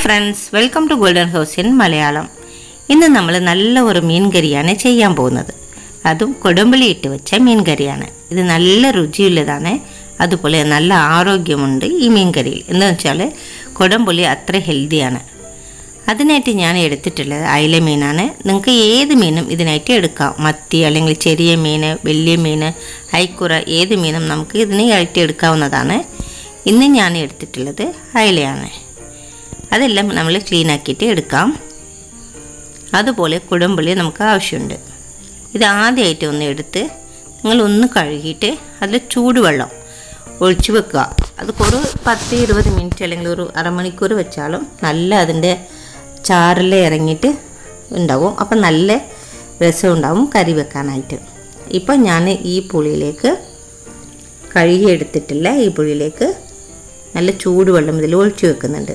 friends welcome to golden house in Malayalam ഇന്ന് നമ്മൾ നല്ല ഒരു മീൻ കറിയാണ് ചെയ്യാൻ പോകുന്നത് അതും കൊടുമ്പളി ഇട്ട് വെച്ച മീൻ കറിയാണ് ഇത് നല്ല രുചിയുള്ളതാണ് അതുപോലെ നല്ല ആരോഗ്യമുണ്ട് ഈ മീൻ കറിയിൽ എന്താ വെച്ചാൽ കൊടംപുളി അത്ര ഹെൽത്തിയാണ് അതിനായിട്ട് ഞാൻ എടുത്തിട്ടുള്ളത് അയില മീനാണ് നിങ്ങൾക്ക് ഏത് മീനും ഇതിനായിട്ട് എടുക്കാം മത്തി അല്ലെങ്കിൽ ചെറിയ മീൻ വലിയ മീൻ ഐക്കുറ ഏത് മീനും നമുക്ക് ഇതിനായിട്ട് എടുക്കാവുന്നതാണ് ഇന്ന് ഞാൻ എടുത്തിട്ടുള്ളത് അയിലയാണ് അതെല്ലാം നമ്മൾ ക്ലീൻ ആക്കിയിട്ട് എടുക്കാം അതുപോലെ കുടംപുളി നമുക്ക് ആവശ്യമുണ്ട് ഇത് ആദ്യമായിട്ട് ഒന്ന് എടുത്ത് നിങ്ങൾ ഒന്ന് കഴുകിയിട്ട് അതിൽ ചൂടുവെള്ളം ഒഴിച്ച് വെക്കുക അത് ഒരു പത്ത് ഇരുപത് മിനിറ്റ് അല്ലെങ്കിൽ ഒരു അരമണിക്കൂർ വെച്ചാലും നല്ല അതിൻ്റെ ചാറിൽ ഇറങ്ങിയിട്ട് ഉണ്ടാവും അപ്പം നല്ല രസം ഉണ്ടാവും കറി വെക്കാനായിട്ട് ഇപ്പം ഞാൻ ഈ പുളിയിലേക്ക് കഴുകി എടുത്തിട്ടില്ല ഈ പുളിയിലേക്ക് നല്ല ചൂടുവെള്ളം ഇതിൽ ഒഴിച്ച് വെക്കുന്നുണ്ട്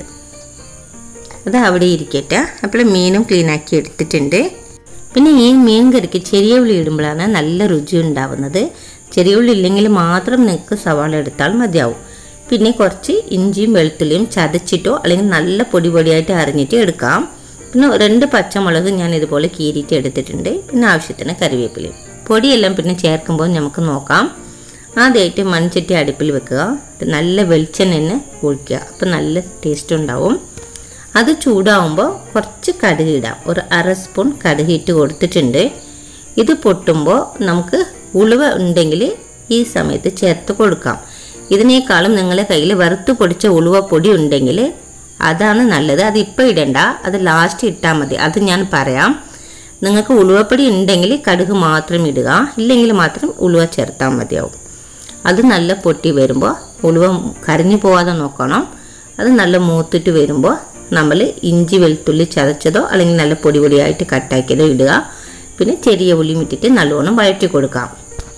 അത് അവിടെ ഇരിക്കട്ടെ അപ്പോൾ മീനും ക്ലീൻ ആക്കി എടുത്തിട്ടുണ്ട് പിന്നെ ഈ മീൻ കറിക്ക് ചെറിയ ഉള്ളി ഇടുമ്പോഴാണ് നല്ല രുചി ഉണ്ടാവുന്നത് ചെറിയ ഉള്ളി ഇല്ലെങ്കിൽ മാത്രം നിങ്ങൾക്ക് സവാള എടുത്താൽ മതിയാവും പിന്നെ കുറച്ച് ഇഞ്ചിയും വെളുത്തുള്ളിയും ചതച്ചിട്ടോ അല്ലെങ്കിൽ നല്ല പൊടി പൊടിയായിട്ട് അരിഞ്ഞിട്ട് എടുക്കാം പിന്നെ രണ്ട് പച്ചമുളക് ഞാൻ ഇതുപോലെ കീറിയിട്ട് എടുത്തിട്ടുണ്ട് പിന്നെ ആവശ്യത്തിന് കറിവേപ്പിലയും പൊടിയെല്ലാം പിന്നെ ചേർക്കുമ്പോൾ നമുക്ക് നോക്കാം ആദ്യമായിട്ട് മൺചട്ടി അടുപ്പിൽ വെക്കുക നല്ല വെളിച്ചെണ്ണ തന്നെ ഒഴിക്കുക അപ്പം നല്ല ടേസ്റ്റ് ഉണ്ടാവും അത് ചൂടാവുമ്പോൾ കുറച്ച് കടുക് ഇടാം ഒരു അര സ്പൂൺ കടുക് ഇട്ട് കൊടുത്തിട്ടുണ്ട് ഇത് പൊട്ടുമ്പോൾ നമുക്ക് ഉളുവ ഉണ്ടെങ്കിൽ ഈ സമയത്ത് ചേർത്ത് കൊടുക്കാം ഇതിനേക്കാളും നിങ്ങളുടെ കയ്യിൽ വറുത്ത് പൊടിച്ച ഉളുവ പൊടി ഉണ്ടെങ്കിൽ അതാണ് നല്ലത് അത് ഇപ്പോൾ ഇടണ്ട അത് ലാസ്റ്റ് ഇട്ടാൽ മതി അത് ഞാൻ പറയാം നിങ്ങൾക്ക് ഉലുവപ്പൊടി ഉണ്ടെങ്കിൽ കടുക് മാത്രം ഇടുക ഇല്ലെങ്കിൽ മാത്രം ഉലുവ ചേർത്താൽ മതിയാവും അത് നല്ല പൊട്ടി വരുമ്പോൾ ഉലുവ കരിഞ്ഞു പോവാതെ നോക്കണം അത് നല്ല മൂത്തിട്ട് വരുമ്പോൾ നമ്മൾ ഇഞ്ചി വെളുത്തുള്ളി ചതച്ചതോ അല്ലെങ്കിൽ നല്ല പൊടി പൊടിയായിട്ട് കട്ടാക്കിയതോ ഇടുക പിന്നെ ചെറിയ ഉള്ളിയും ഇട്ടിട്ട് നല്ലോണം വഴറ്റി കൊടുക്കാം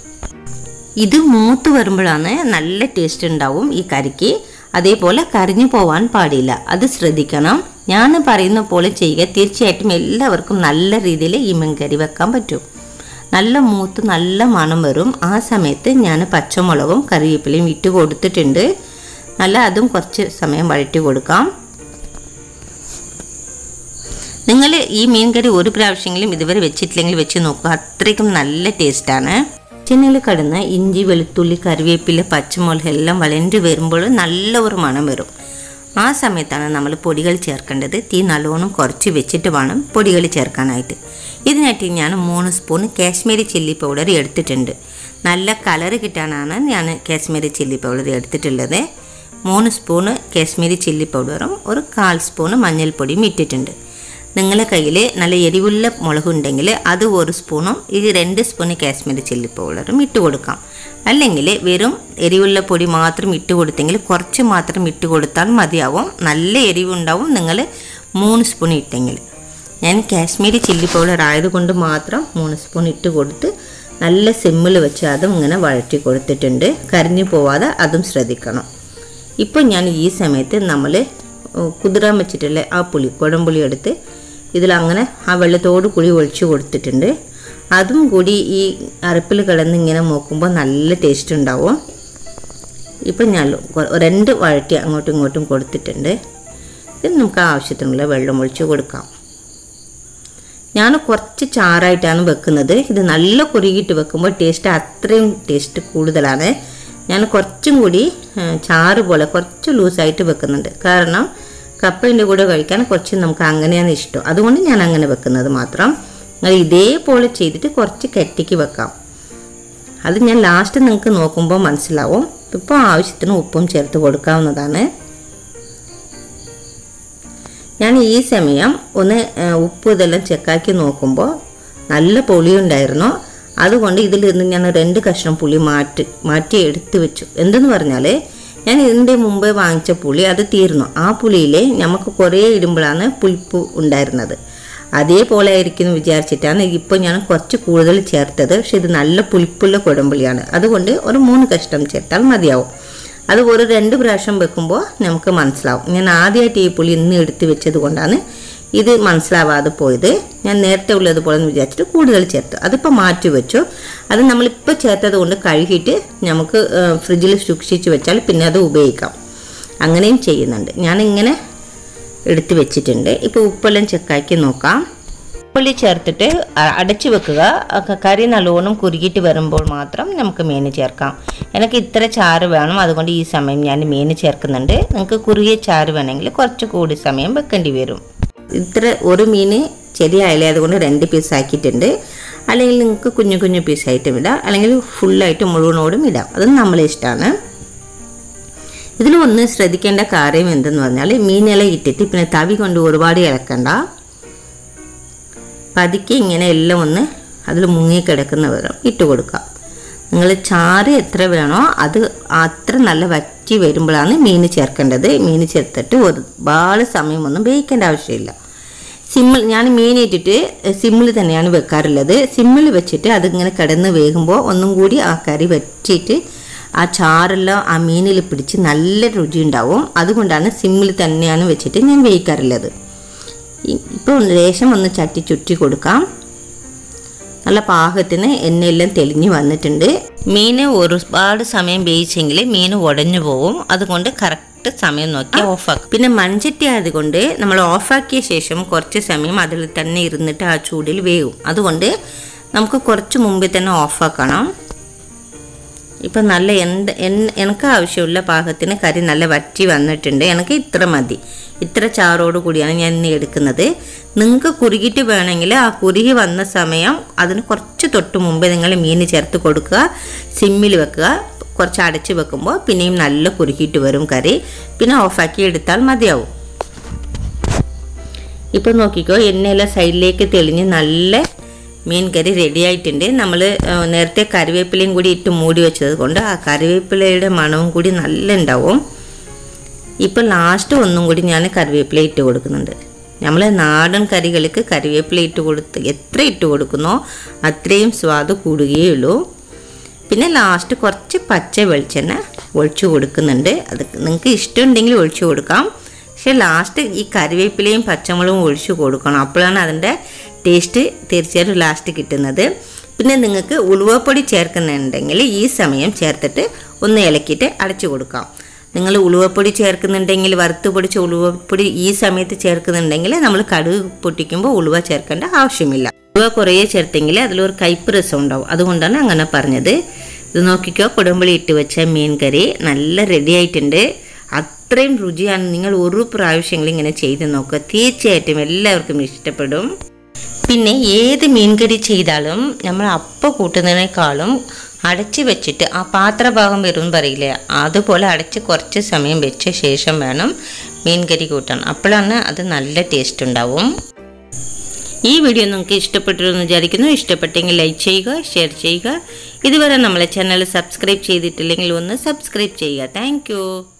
ഇത് മൂത്ത് വരുമ്പോഴാണ് നല്ല ടേസ്റ്റ് ഉണ്ടാവും ഈ കറിക്ക് അതേപോലെ കരിഞ്ഞു പോവാൻ പാടില്ല അത് ശ്രദ്ധിക്കണം ഞാൻ പറയുന്ന പോലെ ചെയ്യുക തീർച്ചയായിട്ടും എല്ലാവർക്കും നല്ല രീതിയിൽ ഈ മീൻകറി വെക്കാൻ പറ്റും നല്ല മൂത്ത് നല്ല മണം വരും ആ സമയത്ത് ഞാൻ പച്ചമുളകും കറിവേപ്പിലയും ഇട്ട് കൊടുത്തിട്ടുണ്ട് നല്ല അതും കുറച്ച് സമയം വഴറ്റി കൊടുക്കാം നിങ്ങൾ ഈ മീൻ കറി ഒരു പ്രാവശ്യമെങ്കിലും ഇതുവരെ വെച്ചിട്ടില്ലെങ്കിൽ വെച്ച് നോക്കുക അത്രയ്ക്കും നല്ല ടേസ്റ്റാണ് കിച്ചണിൽ കിടന്ന് ഇഞ്ചി വെളുത്തുള്ളി കറിവേപ്പില പച്ചമുളക് എല്ലാം വഴണ്ടി വരുമ്പോൾ നല്ല ഒരു മണം വരും ആ സമയത്താണ് നമ്മൾ പൊടികൾ ചേർക്കേണ്ടത് തീ നല്ലോണം കുറച്ച് വെച്ചിട്ട് വേണം പൊടികൾ ചേർക്കാനായിട്ട് ഇതിനായിട്ട് ഞാൻ മൂന്ന് സ്പൂൺ കാശ്മീരി ചില്ലി പൗഡർ എടുത്തിട്ടുണ്ട് നല്ല കളർ കിട്ടാനാണ് ഞാൻ കാശ്മീരി ചില്ലി പൗഡർ എടുത്തിട്ടുള്ളത് മൂന്ന് സ്പൂണ് കാശ്മീരി ചില്ലി പൗഡറും ഒരു കാൽ സ്പൂണ് മഞ്ഞൾപ്പൊടിയും ഇട്ടിട്ടുണ്ട് നിങ്ങളുടെ കയ്യിൽ നല്ല എരിവുള്ള മുളക് ഉണ്ടെങ്കിൽ അത് ഒരു സ്പൂണും ഈ രണ്ട് സ്പൂണ് കാശ്മീരി ചില്ലി പൗഡറും ഇട്ട് കൊടുക്കാം അല്ലെങ്കിൽ വെറും എരിവുള്ള പൊടി മാത്രം ഇട്ട് കൊടുത്തെങ്കിൽ കുറച്ച് മാത്രം ഇട്ട് കൊടുത്താൽ മതിയാവും നല്ല എരിവുണ്ടാവും നിങ്ങൾ മൂന്ന് സ്പൂൺ ഇട്ടെങ്കിൽ ഞാൻ കാശ്മീരി ചില്ലി പൗഡർ ആയതുകൊണ്ട് മാത്രം മൂന്ന് സ്പൂൺ ഇട്ട് കൊടുത്ത് നല്ല സിമ്മിൽ വെച്ച് അതും ഇങ്ങനെ വഴറ്റി കൊടുത്തിട്ടുണ്ട് കരിഞ്ഞു പോവാതെ അതും ശ്രദ്ധിക്കണം ഇപ്പോൾ ഞാൻ ഈ സമയത്ത് നമ്മൾ കുതിരാൻ വെച്ചിട്ടുള്ള ആ പുളി കുടംപുളി എടുത്ത് ഇതിലങ്ങനെ ആ വെള്ളത്തോട് കൂടി ഒഴിച്ചു കൊടുത്തിട്ടുണ്ട് അതും കൂടി ഈ അരപ്പിൽ കിടന്ന് ഇങ്ങനെ നോക്കുമ്പോൾ നല്ല ടേസ്റ്റ് ഉണ്ടാവും ഇപ്പം ഞാൻ രണ്ട് വഴറ്റി അങ്ങോട്ടും ഇങ്ങോട്ടും കൊടുത്തിട്ടുണ്ട് ഇത് നമുക്ക് ആവശ്യത്തിനുള്ള വെള്ളം ഒഴിച്ച് കൊടുക്കാം ഞാൻ കുറച്ച് ചാറായിട്ടാണ് വെക്കുന്നത് ഇത് നല്ല കുറുകിയിട്ട് വെക്കുമ്പോൾ ടേസ്റ്റ് അത്രയും ടേസ്റ്റ് കൂടുതലാണ് ഞാൻ കുറച്ചും കൂടി ചാറ് പോലെ കുറച്ച് ലൂസായിട്ട് വെക്കുന്നുണ്ട് കാരണം കപ്പയിൻ്റെ കൂടെ കഴിക്കാൻ കുറച്ച് നമുക്ക് അങ്ങനെയാണ് ഇഷ്ടം അതുകൊണ്ട് ഞാൻ അങ്ങനെ വെക്കുന്നത് മാത്രം നിങ്ങൾ ഇതേപോലെ ചെയ്തിട്ട് കുറച്ച് കെട്ടിക്ക് വെക്കാം അത് ഞാൻ ലാസ്റ്റ് നിങ്ങൾക്ക് നോക്കുമ്പോൾ മനസ്സിലാവും ഇപ്പോൾ ആവശ്യത്തിന് ഉപ്പും ചേർത്ത് കൊടുക്കാവുന്നതാണ് ഞാൻ ഈ സമയം ഒന്ന് ഉപ്പ് ഇതെല്ലാം ചെക്കാക്കി നോക്കുമ്പോൾ നല്ല പുളിയുണ്ടായിരുന്നു അതുകൊണ്ട് ഇതിൽ നിന്ന് ഞാൻ രണ്ട് കഷ്ണം പുളി മാറ്റി മാറ്റി എടുത്ത് വെച്ചു എന്തെന്ന് പറഞ്ഞാൽ ഞാൻ ഇതിൻ്റെ മുമ്പേ വാങ്ങിച്ച പുളി അത് തീർന്നു ആ പുളിയിൽ നമുക്ക് കുറേ ഇടുമ്പോഴാണ് പുളിപ്പ് ഉണ്ടായിരുന്നത് അതേപോലെ ആയിരിക്കും വിചാരിച്ചിട്ടാണ് ഇപ്പോൾ ഞാൻ കുറച്ച് കൂടുതൽ ചേർത്തത് പക്ഷെ ഇത് നല്ല പുളിപ്പുള്ള കുടമ്പുളിയാണ് അതുകൊണ്ട് ഒരു മൂന്ന് കഷ്ണം ചേർത്താൽ മതിയാവും അത് ഒരു രണ്ട് പ്രാവശ്യം വെക്കുമ്പോൾ നമുക്ക് മനസ്സിലാവും ഞാൻ ആദ്യമായിട്ട് ഈ പുളി ഇന്ന് എടുത്ത് വെച്ചത് കൊണ്ടാണ് ഇത് മനസ്സിലാവാതെ പോയത് ഞാൻ നേരത്തെ ഉള്ളതുപോലെ എന്ന് വിചാരിച്ചിട്ട് കൂടുതൽ ചേർത്തു അതിപ്പോൾ മാറ്റി വെച്ചു അത് നമ്മളിപ്പോൾ ചേർത്തത് കൊണ്ട് കഴുകിയിട്ട് നമുക്ക് ഫ്രിഡ്ജിൽ സൂക്ഷിച്ച് വെച്ചാൽ പിന്നെ അത് ഉപയോഗിക്കാം അങ്ങനെയും ചെയ്യുന്നുണ്ട് ഞാനിങ്ങനെ എടുത്ത് വെച്ചിട്ടുണ്ട് ഇപ്പോൾ ഉപ്പെല്ലാം ചെക്കാക്കി നോക്കാം ഉള്ളി ചേർത്തിട്ട് അ- അടച്ചു വെക്കുക അ- കറി നല്ലോണം കുറുകിയിട്ട് വരുമ്പോൾ മാത്രം നമുക്ക് മീൻ ചേർക്കാം എനിക്ക് ഇത്ര ചാറ് വേണം അതുകൊണ്ട് ഈ സമയം ഞാൻ മീൻ ചേർക്കുന്നുണ്ട് നിങ്ങൾക്ക് കുറുകിയ ചാറ് വേണമെങ്കിൽ കുറച്ച് കൂടി സമയം വെക്കേണ്ടി വരും ഇത്ര ഒരു മീൻ ചെറിയായാലേ അതുകൊണ്ട് രണ്ട് പീസ് ആക്കിയിട്ടുണ്ട് അല്ലെങ്കിൽ നിങ്ങൾക്ക് കുഞ്ഞു കുഞ്ഞു പീസായിട്ടും ഇടാം അല്ലെങ്കിൽ ഫുള്ളായിട്ട് മുഴുവനോടും ഇടാം അത് നമ്മളെ ഇഷ്ടമാണ് ഇതിൽ ഒന്ന് ശ്രദ്ധിക്കേണ്ട കാര്യം എന്തെന്ന് പറഞ്ഞാൽ മീനെല്ലാം ഇട്ടിട്ട് പിന്നെ തവി കൊണ്ട് ഒരുപാട് ഇളക്കണ്ട പതുക്കെ ഇങ്ങനെ എല്ലാം ഒന്ന് അതിൽ മുങ്ങിക്കിടക്കുന്ന വിധം ഇട്ട് കൊടുക്കാം നിങ്ങൾ ചാറ് എത്ര വേണോ അത് അത്ര നല്ല വറ്റി വരുമ്പോഴാണ് മീൻ ചേർക്കേണ്ടത് മീൻ ചേർത്തിട്ട് ഒരുപാട് സമയമൊന്നും വേവിക്കേണ്ട ആവശ്യമില്ല സിമ്മിൽ ഞാൻ മീൻ ഇട്ടിട്ട് സിമ്മിൽ തന്നെയാണ് വെക്കാറുള്ളത് സിമ്മിൽ വെച്ചിട്ട് അതിങ്ങനെ കിടന്ന് വേകുമ്പോൾ ഒന്നും കൂടി ആ കറി വറ്റിയിട്ട് ആ ചാറെല്ലാം ആ മീനിൽ പിടിച്ച് നല്ല രുചി ഉണ്ടാവും അതുകൊണ്ടാണ് സിമ്മിൽ തന്നെയാണ് വെച്ചിട്ട് ഞാൻ വേവിക്കാറുള്ളത് ഇ- ഇപ്പോൾ ലേശം ഒന്ന് ചട്ടി ചുറ്റി കൊടുക്കാം നല്ല പാകത്തിന് എണ്ണയെല്ലാം തെളിഞ്ഞ് വന്നിട്ടുണ്ട് മീൻ ഒരുപാട് സമയം വേവിച്ചെങ്കിൽ മീൻ ഉടഞ്ഞു പോകും അതുകൊണ്ട് കറക്റ്റ് സമയം നോക്കി ഓഫാക്കും പിന്നെ മൺചട്ടി ആയതുകൊണ്ട് നമ്മൾ ഓഫാക്കിയ ശേഷം കുറച്ച് സമയം അതിൽ തന്നെ ഇരുന്നിട്ട് ആ ചൂടിൽ വേവും അതുകൊണ്ട് നമുക്ക് കുറച്ച് മുമ്പിൽ തന്നെ ഓഫാക്കണം ഇപ്പം നല്ല എന്ത് എൻ- എനിക്ക് ആവശ്യമുള്ള പാകത്തിന് കറി നല്ല വറ്റി വന്നിട്ടുണ്ട് എനിക്ക് ഇത്ര മതി ഇത്ര ചാറോട് കൂടിയാണ് ഞാൻ ഇന്ന് എടുക്കുന്നത് നിങ്ങൾക്ക് കുറുകിയിട്ട് വേണമെങ്കിൽ ആ കുറുകി വന്ന സമയം അതിന് കുറച്ച് തൊട്ട് മുമ്പ് നിങ്ങൾ മീൻ ചേർത്ത് കൊടുക്കുക സിമ്മിൽ വെക്കുക കുറച്ച് അടച്ച് വെക്കുമ്പോൾ പിന്നെയും നല്ല കുറുകിയിട്ട് വരും കറി പിന്നെ ഓഫാക്കി എടുത്താൽ മതിയാവും ഇപ്പോൾ നോക്കിക്കോ എണ്ണയെല്ലാം സൈഡിലേക്ക് തെളിഞ്ഞ് നല്ല മീൻ കറി റെഡി ആയിട്ടുണ്ട് നമ്മൾ നേരത്തെ കറിവേപ്പിലയും കൂടി ഇട്ട് മൂടി വെച്ചത് കൊണ്ട് ആ കറിവേപ്പിലയുടെ മണവും കൂടി നല്ല ഉണ്ടാവും ഇപ്പോൾ ലാസ്റ്റ് ഒന്നും കൂടി ഞാൻ കറിവേപ്പില ഇട്ട് കൊടുക്കുന്നുണ്ട് നമ്മൾ നാടൻ കറികൾക്ക് കറിവേപ്പില ഇട്ട് കൊടുത്ത് എത്ര ഇട്ട് കൊടുക്കുന്നോ അത്രയും സ്വാദ് കൂടുകയുള്ളൂ പിന്നെ ലാസ്റ്റ് കുറച്ച് പച്ച വെളിച്ചെണ്ണ ഒഴിച്ചു കൊടുക്കുന്നുണ്ട് അത് നിങ്ങൾക്ക് ഇഷ്ടമുണ്ടെങ്കിൽ ഒഴിച്ചു കൊടുക്കാം പക്ഷെ ലാസ്റ്റ് ഈ കറിവേപ്പിലയും പച്ചമുളകും ഒഴിച്ചു കൊടുക്കണം അപ്പോഴാണ് അതിൻ്റെ ടേസ്റ്റ് തീർച്ചയായിട്ടും ലാസ്റ്റ് കിട്ടുന്നത് പിന്നെ നിങ്ങൾക്ക് ഉലുവപ്പൊടി ചേർക്കുന്നുണ്ടെങ്കിൽ ഈ സമയം ചേർത്തിട്ട് ഒന്ന് ഇളക്കിയിട്ട് അടച്ചു കൊടുക്കാം നിങ്ങൾ ഉലുവപ്പൊടി ചേർക്കുന്നുണ്ടെങ്കിൽ വറുത്ത് പൊടിച്ച ഉലുവപ്പൊടി ഈ സമയത്ത് ചേർക്കുന്നുണ്ടെങ്കിൽ നമ്മൾ കടുക് പൊട്ടിക്കുമ്പോൾ ഉലുവ ചേർക്കേണ്ട ആവശ്യമില്ല ഉലുവ കുറേ ചേർത്തെങ്കിൽ അതിലൊരു കയ്പ്പ് രസം ഉണ്ടാവും അതുകൊണ്ടാണ് അങ്ങനെ പറഞ്ഞത് ഇത് നോക്കിക്കോ കുടമ്പളി ഇട്ട് വെച്ച മീൻ കറി നല്ല റെഡി ആയിട്ടുണ്ട് അത്രയും രുചിയാണ് നിങ്ങൾ ഒരു പ്രാവശ്യമെങ്കിലും ഇങ്ങനെ ചെയ്ത് നോക്കുക തീർച്ചയായിട്ടും എല്ലാവർക്കും ഇഷ്ടപ്പെടും പിന്നെ ഏത് മീൻകറി ചെയ്താലും നമ്മൾ അപ്പം കൂട്ടുന്നതിനേക്കാളും അടച്ച് വെച്ചിട്ട് ആ പാത്രഭാഗം വരും പറയില്ലേ അതുപോലെ അടച്ച് കുറച്ച് സമയം വെച്ച ശേഷം വേണം മീൻകറി കൂട്ടാൻ അപ്പോഴാണ് അത് നല്ല ടേസ്റ്റ് ഉണ്ടാവും ഈ വീഡിയോ നിങ്ങൾക്ക് ഇഷ്ടപ്പെട്ടിരുന്നു വിചാരിക്കുന്നു ഇഷ്ടപ്പെട്ടെങ്കിൽ ലൈക്ക് ചെയ്യുക ഷെയർ ചെയ്യുക ഇതുവരെ നമ്മളെ ചാനൽ സബ്സ്ക്രൈബ് ചെയ്തിട്ടില്ലെങ്കിൽ ഒന്ന് സബ്സ്ക്രൈബ് ചെയ്യുക താങ്ക്